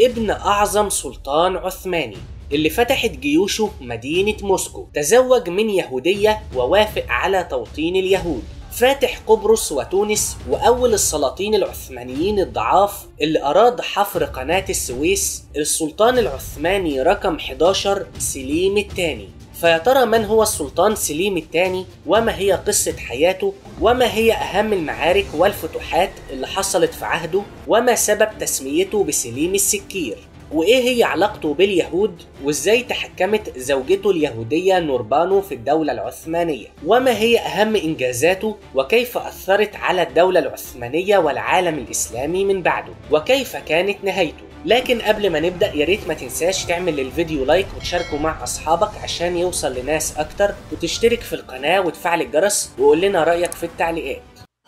ابن أعظم سلطان عثماني اللي فتحت جيوشه مدينة موسكو تزوج من يهودية ووافق على توطين اليهود فاتح قبرص وتونس وأول السلاطين العثمانيين الضعاف اللي أراد حفر قناة السويس السلطان العثماني رقم 11 سليم الثاني فيا ترى من هو السلطان سليم الثاني وما هي قصة حياته وما هي أهم المعارك والفتوحات اللي حصلت في عهده وما سبب تسميته بسليم السكير وايه هي علاقته باليهود وازاي تحكمت زوجته اليهودية نوربانو في الدولة العثمانية وما هي اهم انجازاته وكيف اثرت على الدولة العثمانية والعالم الاسلامي من بعده وكيف كانت نهايته لكن قبل ما نبدا يا ريت ما تنساش تعمل للفيديو لايك وتشاركه مع اصحابك عشان يوصل لناس اكتر وتشترك في القناه وتفعل الجرس وقول لنا رايك في التعليقات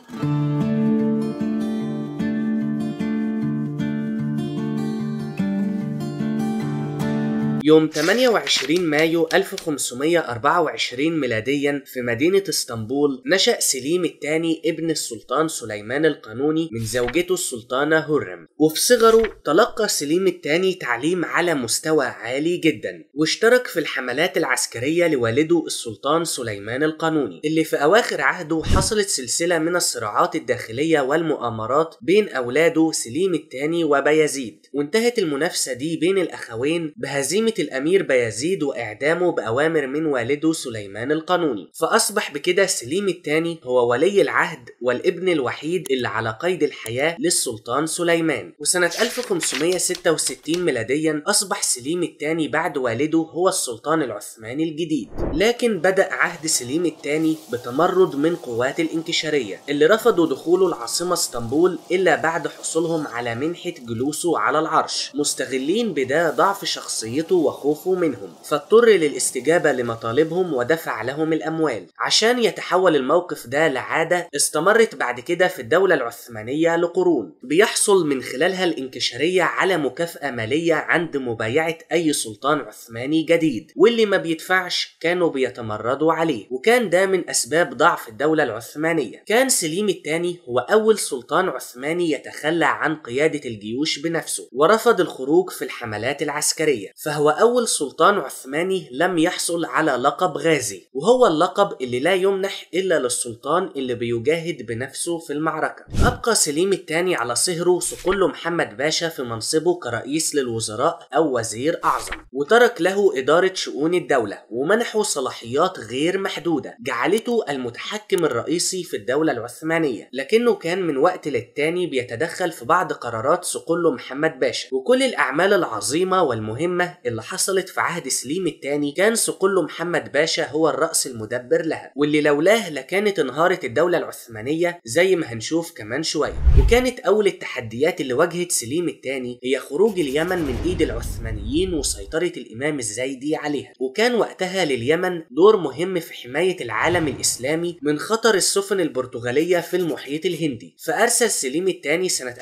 يوم 28 مايو 1524 ميلاديا في مدينة اسطنبول نشأ سليم الثاني ابن السلطان سليمان القانوني من زوجته السلطانة هرم وفي صغره تلقى سليم الثاني تعليم على مستوى عالي جدا واشترك في الحملات العسكرية لوالده السلطان سليمان القانوني اللي في أواخر عهده حصلت سلسلة من الصراعات الداخلية والمؤامرات بين أولاده سليم الثاني وبيزيد وانتهت المنافسة دي بين الأخوين بهزيمة الأمير بايزيد وإعدامه بأوامر من والده سليمان القانوني فأصبح بكده سليم الثاني هو ولي العهد والابن الوحيد اللي على قيد الحياة للسلطان سليمان وسنة 1566 ميلاديا أصبح سليم الثاني بعد والده هو السلطان العثماني الجديد لكن بدأ عهد سليم الثاني بتمرد من قوات الانكشارية اللي رفضوا دخوله العاصمة اسطنبول إلا بعد حصولهم على منحة جلوسه على العرش مستغلين بده ضعف شخصيته وخوفه منهم فاضطر للاستجابة لمطالبهم ودفع لهم الأموال عشان يتحول الموقف ده لعادة استمرت بعد كده في الدولة العثمانية لقرون بيحصل من خلالها الانكشارية على مكافأة مالية عند مبايعة أي سلطان عثماني جديد واللي ما بيدفعش كانوا بيتمردوا عليه وكان ده من أسباب ضعف الدولة العثمانية كان سليم الثاني هو أول سلطان عثماني يتخلى عن قيادة الجيوش بنفسه ورفض الخروج في الحملات العسكرية فهو أول سلطان عثماني لم يحصل على لقب غازي وهو اللقب اللي لا يمنح إلا للسلطان اللي بيجاهد بنفسه في المعركة أبقى سليم الثاني على صهره صقل محمد باشا في منصبه كرئيس للوزراء أو وزير أعظم وترك له إدارة شؤون الدولة ومنحه صلاحيات غير محدودة جعلته المتحكم الرئيسي في الدولة العثمانية لكنه كان من وقت للتاني بيتدخل في بعض قرارات صقل محمد باشا وكل الأعمال العظيمة والمهمة اللي حصلت في عهد سليم الثاني كان صقل محمد باشا هو الرأس المدبر لها واللي لولاه لكانت انهارت الدولة العثمانية زي ما هنشوف كمان شوية وكانت أول التحديات اللي واجهت سليم الثاني هي خروج اليمن من إيد العثمانيين وسيطرة الإمام الزايدي عليها وكان وقتها لليمن دور مهم في حماية العالم الإسلامي من خطر السفن البرتغالية في المحيط الهندي فأرسل سليم الثاني سنة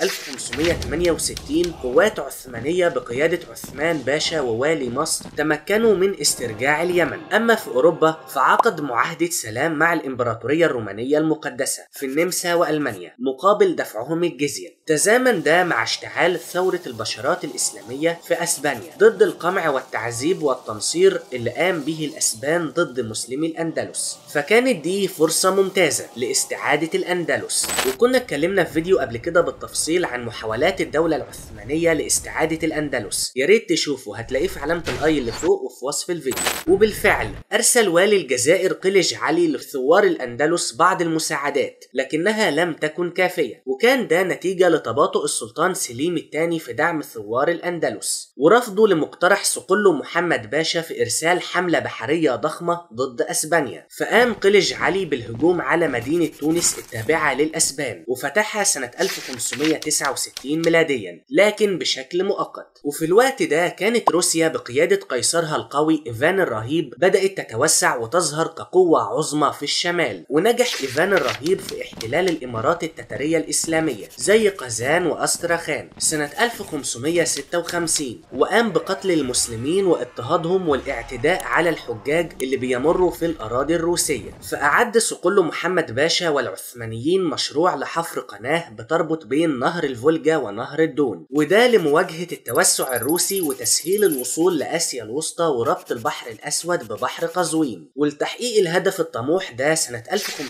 1568 قوات عثمانية بقيادة عثمان باشا ووالي مصر تمكنوا من استرجاع اليمن أما في أوروبا فعقد معاهدة سلام مع الإمبراطورية الرومانية المقدسة في النمسا وألمانيا مقابل دفعهم الجزية تزامن ده مع اشتعال ثورة البشرات الإسلامية في أسبانيا ضد القمع والتعذيب والتنصير اللي قام به الأسبان ضد مسلمي الأندلس فكانت دي فرصة ممتازة لاستعادة الأندلس وكنا اتكلمنا في فيديو قبل كده بالتفصيل عن محاولات الدولة العثمانية لاستعادة الأندلس يا ريت تشوفوا هتلاقيه في علامة الاي اللي فوق وفي وصف الفيديو وبالفعل أرسل والي الجزائر قلج علي لثوار الأندلس بعض المساعدات لكنها لم تكن كافية وكان ده نتيجة لتباطؤ السلطان سليم الثاني في دعم ثوار الأندلس ورفضه لمقترح صقل محمد باشا في إرسال حملة بحرية ضخمة ضد أسبانيا فقام قلج علي بالهجوم على مدينة تونس التابعة للأسبان وفتحها سنة 1569 ميلاديا لكن بشكل مؤقت وفي الوقت ده كانت روسيا روسيا بقيادة قيصرها القوي إيفان الرهيب بدأت تتوسع وتظهر كقوة عظمى في الشمال ونجح إيفان الرهيب في احتلال الإمارات التتارية الإسلامية زي قزان وأستراخان سنة 1556 وقام بقتل المسلمين واضطهادهم والاعتداء على الحجاج اللي بيمروا في الأراضي الروسية فأعد صقل محمد باشا والعثمانيين مشروع لحفر قناة بتربط بين نهر الفولجا ونهر الدون وده لمواجهة التوسع الروسي وتسهيل الوصول لآسيا الوسطى وربط البحر الأسود ببحر قزوين ولتحقيق الهدف الطموح ده سنة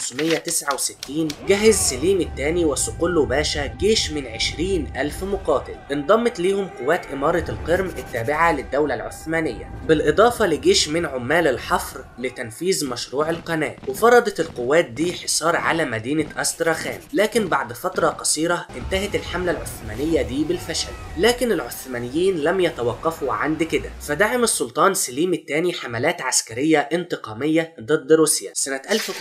1569 جهز سليم الثاني وصقله باشا جيش من 20 ألف مقاتل انضمت ليهم قوات إمارة القرم التابعة للدولة العثمانية بالإضافة لجيش من عمال الحفر لتنفيذ مشروع القناة وفرضت القوات دي حصار على مدينة أستراخان لكن بعد فترة قصيرة انتهت الحملة العثمانية دي بالفشل لكن العثمانيين لم يتوقفوا عند كده فدعم السلطان سليم الثاني حملات عسكرية انتقامية ضد روسيا سنة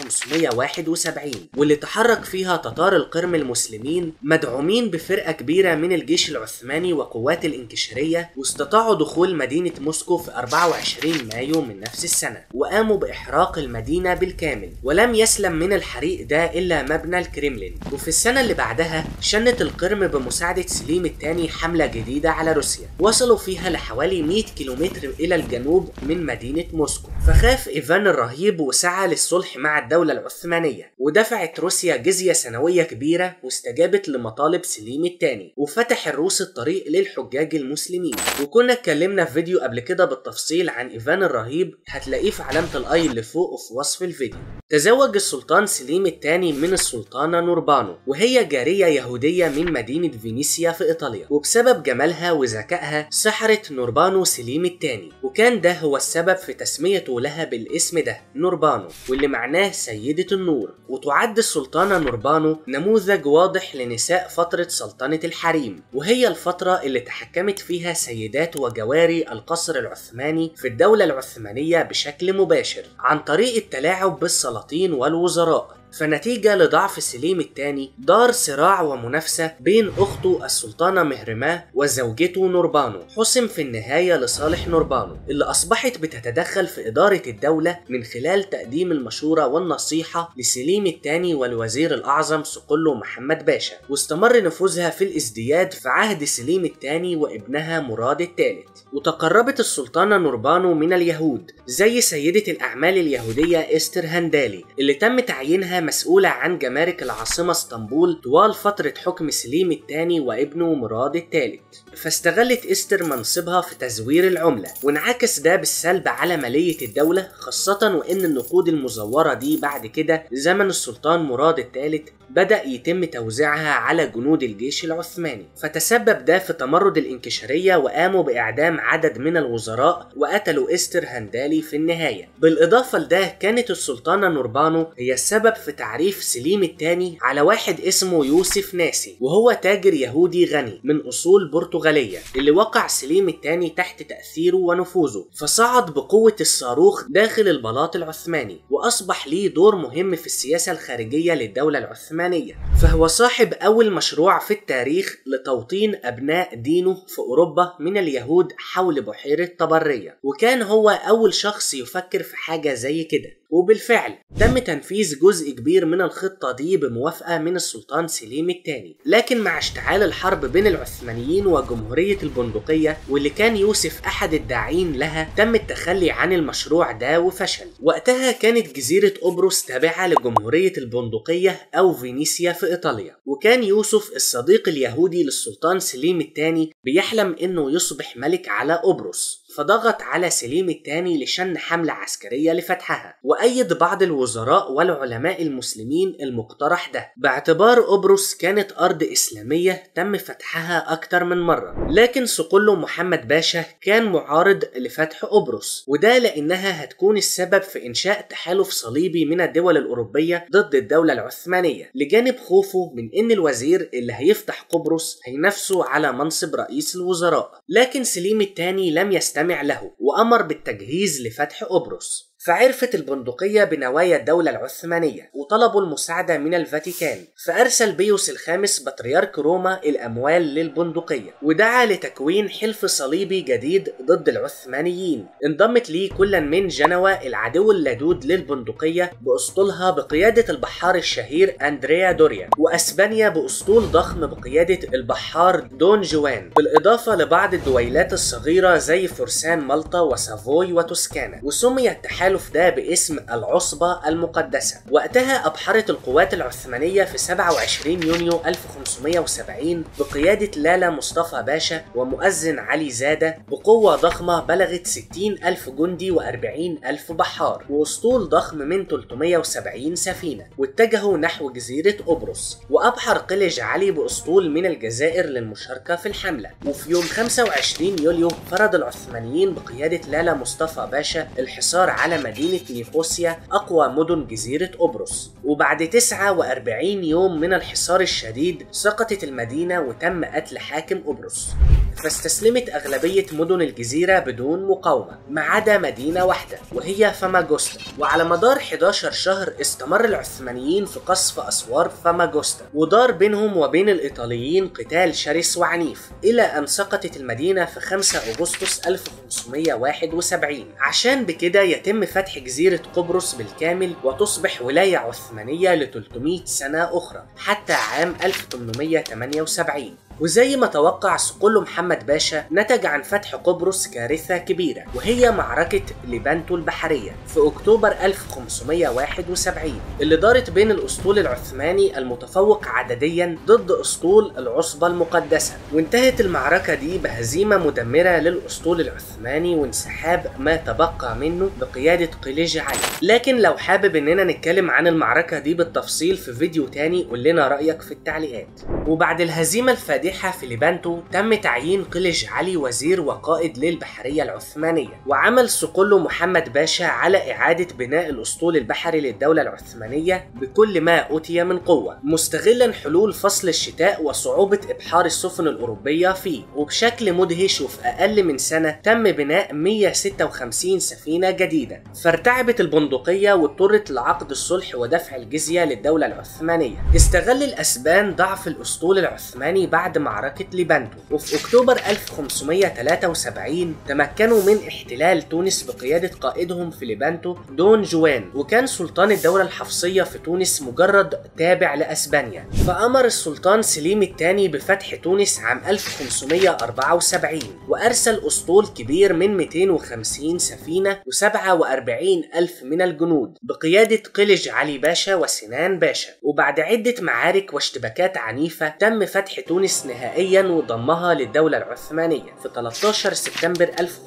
1571 واللي تحرك فيها تتار القرم المسلمين مدعومين بفرقة كبيرة من الجيش العثماني وقوات الانكشارية واستطاعوا دخول مدينة موسكو في 24 مايو من نفس السنة وقاموا بإحراق المدينة بالكامل ولم يسلم من الحريق ده إلا مبنى الكريملين وفي السنة اللي بعدها شنت القرم بمساعدة سليم الثاني حملة جديدة على روسيا وصلوا فيها لحوالي 100 كيلومتر إلى الجنوب من مدينة موسكو فخاف إيفان الرهيب وسعى للصلح مع الدولة العثمانية ودفعت روسيا جزية سنوية كبيرة واستجابت لمطالب سليم الثاني وفتح الروس الطريق للحجاج المسلمين وكنا اتكلمنا في فيديو قبل كده بالتفصيل عن إيفان الرهيب هتلاقيه في علامة الآي اللي فوق وفي وصف الفيديو تزوج السلطان سليم الثاني من السلطانة نوربانو وهي جارية يهودية من مدينة فينيسيا في إيطاليا وبسبب جمالها وذكائها سحرت نوربانو سليم الثاني وكان ده هو السبب في تسميته لها بالاسم ده نوربانو واللي معناه سيدة النور وتعد السلطانة نوربانو نموذج واضح لنساء فترة سلطنة الحريم وهي الفترة اللي تحكمت فيها سيدات وجواري القصر العثماني في الدولة العثمانية بشكل مباشر عن طريق التلاعب بالسلاطين والوزراء فنتيجة لضعف سليم الثاني دار صراع ومنافسة بين أخته السلطانة مهرماه وزوجته نوربانو حسم في النهاية لصالح نوربانو اللي أصبحت بتتدخل في إدارة الدولة من خلال تقديم المشورة والنصيحة لسليم الثاني والوزير الأعظم صقله محمد باشا واستمر نفوذها في الازدياد في عهد سليم الثاني وابنها مراد الثالث وتقربت السلطانة نوربانو من اليهود زي سيدة الأعمال اليهودية إستر هندالي اللي تم تعيينها مسؤولة عن جمارك العاصمة اسطنبول طوال فترة حكم سليم الثاني وابنه مراد الثالث فاستغلت إستر منصبها في تزوير العملة وانعكس ده بالسلب على مالية الدولة خاصة وإن النقود المزورة دي بعد كده زمن السلطان مراد الثالث بدأ يتم توزيعها على جنود الجيش العثماني فتسبب ده في تمرد الانكشارية وقاموا بإعدام عدد من الوزراء وقتلوا إستر هندالي في النهاية بالإضافة لده كانت السلطانة نوربانو هي السبب في تعريف سليم الثاني على واحد اسمه يوسف ناسي وهو تاجر يهودي غني من أصول برتغالية اللي وقع سليم الثاني تحت تأثيره ونفوذه فصعد بقوة الصاروخ داخل البلاط العثماني وأصبح ليه دور مهم في السياسة الخارجية للدولة العثمانية العثمانية فهو صاحب أول مشروع في التاريخ لتوطين أبناء دينه في أوروبا من اليهود حول بحيرة طبرية وكان هو أول شخص يفكر في حاجة زي كده وبالفعل تم تنفيذ جزء كبير من الخطة دي بموافقة من السلطان سليم الثاني لكن مع اشتعال الحرب بين العثمانيين وجمهورية البندقية واللي كان يوسف أحد الداعين لها تم التخلي عن المشروع ده وفشل وقتها كانت جزيرة قبرص تابعة لجمهورية البندقية أو فينيسيا في إيطاليا وكان يوسف الصديق اليهودي للسلطان سليم الثاني بيحلم إنه يصبح ملك على قبرص فضغط على سليم الثاني لشن حملة عسكرية لفتحها وأيد بعض الوزراء والعلماء المسلمين المقترح ده باعتبار قبرص كانت أرض إسلامية تم فتحها أكتر من مرة لكن صقله محمد باشا كان معارض لفتح قبرص وده لأنها هتكون السبب في إنشاء تحالف صليبي من الدول الأوروبية ضد الدولة العثمانية لجانب خوفه من إن الوزير اللي هيفتح قبرص هينافسه على منصب رئيس الوزراء لكن سليم الثاني لم يستمع له وأمر بالتجهيز لفتح قبرص فعرفت البندقية بنوايا الدولة العثمانية وطلبوا المساعدة من الفاتيكان فأرسل بيوس الخامس بطريرك روما الأموال للبندقية ودعا لتكوين حلف صليبي جديد ضد العثمانيين انضمت ليه كلا من جنوة العدو اللدود للبندقية بأسطولها بقيادة البحار الشهير أندريا دوريا وأسبانيا بأسطول ضخم بقيادة البحار دون جوان بالإضافة لبعض الدويلات الصغيرة زي فرسان مالطا وسافوي وتوسكانا وسمي التحالف ده باسم العصبة المقدسة وقتها أبحرت القوات العثمانية في 27 يونيو 1570 بقيادة لالا مصطفى باشا ومؤذن علي زادة بقوة ضخمة بلغت 60 ألف جندي و40 ألف بحار وأسطول ضخم من 370 سفينة واتجهوا نحو جزيرة قبرص وأبحر قلج علي بأسطول من الجزائر للمشاركة في الحملة وفي يوم 25 يوليو فرض العثمانيين بقيادة لالا مصطفى باشا الحصار على مدينة نيقوسيا أقوى مدن جزيرة قبرص وبعد 49 يوم من الحصار الشديد سقطت المدينة وتم قتل حاكم قبرص فاستسلمت أغلبية مدن الجزيرة بدون مقاومة ما عدا مدينة واحدة وهي فاماجوستا وعلى مدار 11 شهر استمر العثمانيين في قصف أسوار فاماجوستا ودار بينهم وبين الإيطاليين قتال شرس وعنيف إلى أن سقطت المدينة في 5 أغسطس 1571 عشان بكده يتم فتح جزيرة قبرص بالكامل وتصبح ولاية عثمانية ل 300 سنة أخرى حتى عام 1878 وزي ما توقع صقل محمد باشا نتج عن فتح قبرص كارثة كبيرة وهي معركة ليبانتو البحرية في أكتوبر 1571 اللي دارت بين الأسطول العثماني المتفوق عدديا ضد أسطول العصبة المقدسة وانتهت المعركة دي بهزيمة مدمرة للأسطول العثماني وانسحاب ما تبقى منه بقيادة قليج علي لكن لو حابب اننا نتكلم عن المعركة دي بالتفصيل في فيديو تاني قول لنا رأيك في التعليقات وبعد الهزيمة الفادحة في ليبانتو تم تعيين قلج علي وزير وقائد للبحرية العثمانية وعمل صقله محمد باشا على إعادة بناء الأسطول البحري للدولة العثمانية بكل ما أوتي من قوة مستغلا حلول فصل الشتاء وصعوبة إبحار السفن الأوروبية فيه وبشكل مدهش وفي أقل من سنة تم بناء 156 سفينة جديدة فارتعبت البندقية واضطرت لعقد الصلح ودفع الجزية للدولة العثمانية استغل الأسبان ضعف الأسطول العثماني بعد معركة ليبانتو وفي أكتوبر 1573 تمكنوا من احتلال تونس بقيادة قائدهم في ليبانتو دون جوان وكان سلطان الدولة الحفصية في تونس مجرد تابع لأسبانيا فأمر السلطان سليم الثاني بفتح تونس عام 1574 وأرسل أسطول كبير من 250 سفينة و47 ألف من الجنود بقيادة قلج علي باشا وسنان باشا وبعد عدة معارك واشتباكات عنيفة تم فتح تونس نهائيا وضمها للدولة العثمانية في 13 سبتمبر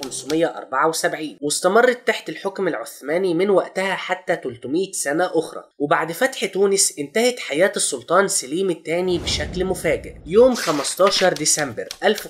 1574 واستمرت تحت الحكم العثماني من وقتها حتى 300 سنة أخرى وبعد فتح تونس انتهت حياة السلطان سليم الثاني بشكل مفاجئ يوم 15 ديسمبر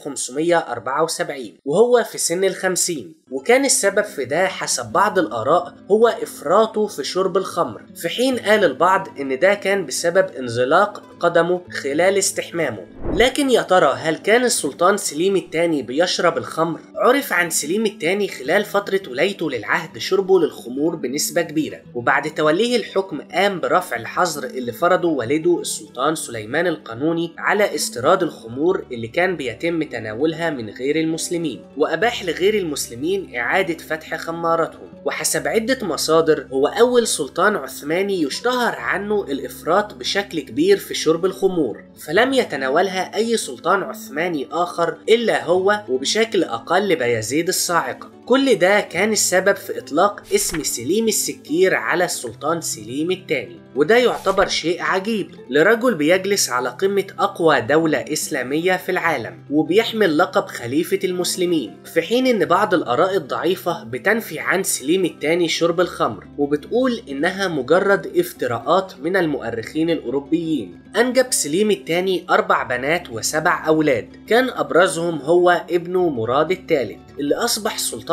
1574 وهو في سن الخمسين وكان السبب في ده حسب بعض الآراء هو إفراطه في شرب الخمر في حين قال البعض إن ده كان بسبب انزلاق قدمه خلال استحمامه لكن يا ترى هل كان السلطان سليم الثاني بيشرب الخمر؟ عرف عن سليم الثاني خلال فترة ولايته للعهد شربه للخمور بنسبة كبيرة وبعد توليه الحكم قام برفع الحظر اللي فرضه والده السلطان سليمان القانوني على استيراد الخمور اللي كان بيتم تناولها من غير المسلمين وأباح لغير المسلمين إعادة فتح خماراتهم وحسب عدة مصادر هو أول سلطان عثماني يشتهر عنه الإفراط بشكل كبير في شرب الخمور فلم يتناولها أي سلطان عثماني آخر إلا هو وبشكل أقل بيزيد الصاعقة كل ده كان السبب في إطلاق اسم سليم السكير على السلطان سليم الثاني وده يعتبر شيء عجيب لرجل بيجلس على قمة أقوى دولة إسلامية في العالم وبيحمل لقب خليفة المسلمين في حين إن بعض الآراء الضعيفة بتنفي عن سليم الثاني شرب الخمر وبتقول إنها مجرد افتراءات من المؤرخين الأوروبيين أنجب سليم الثاني أربع بنات وسبع أولاد كان أبرزهم هو ابنه مراد الثالث اللي أصبح سلطان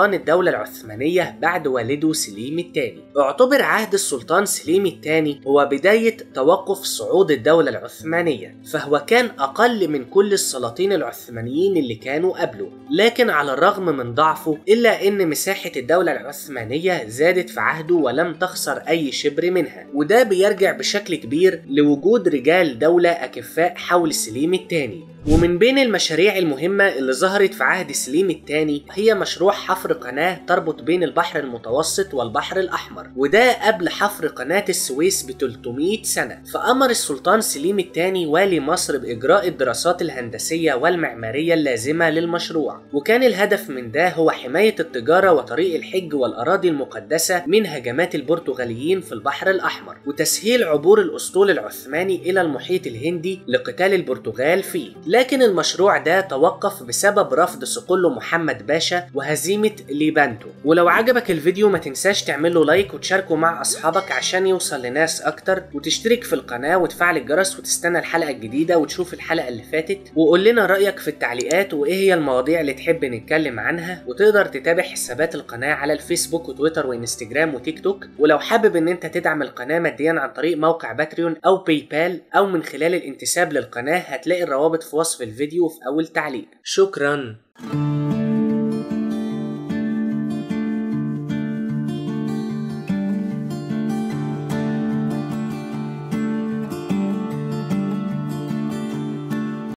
سلطان الدولة العثمانية بعد والده سليم الثاني اعتبر عهد السلطان سليم الثاني هو بداية توقف صعود الدولة العثمانية فهو كان أقل من كل السلاطين العثمانيين اللي كانوا قبله لكن على الرغم من ضعفه إلا أن مساحة الدولة العثمانية زادت في عهده ولم تخسر أي شبر منها وده بيرجع بشكل كبير لوجود رجال دولة أكفاء حول سليم الثاني ومن بين المشاريع المهمة اللي ظهرت في عهد سليم الثاني هي مشروع حفر قناة تربط بين البحر المتوسط والبحر الأحمر وده قبل حفر قناة السويس ب 300 سنة فأمر السلطان سليم الثاني والي مصر بإجراء الدراسات الهندسية والمعمارية اللازمة للمشروع وكان الهدف من ده هو حماية التجارة وطريق الحج والأراضي المقدسة من هجمات البرتغاليين في البحر الأحمر وتسهيل عبور الأسطول العثماني إلى المحيط الهندي لقتال البرتغال فيه لكن المشروع ده توقف بسبب رفض صقله محمد باشا وهزيمة ليبانتو ولو عجبك الفيديو ما تنساش تعمل له لايك وتشاركه مع أصحابك عشان يوصل لناس أكتر وتشترك في القناة وتفعل الجرس وتستنى الحلقة الجديدة وتشوف الحلقة اللي فاتت وقول لنا رأيك في التعليقات وإيه هي المواضيع اللي تحب نتكلم عنها وتقدر تتابع حسابات القناة على الفيسبوك وتويتر وانستجرام وتيك توك ولو حابب ان انت تدعم القناة ماديا عن طريق موقع باتريون او باي بال او من خلال الانتساب للقناة هتلاقي الروابط في وصف الفيديو في اول تعليق شكرا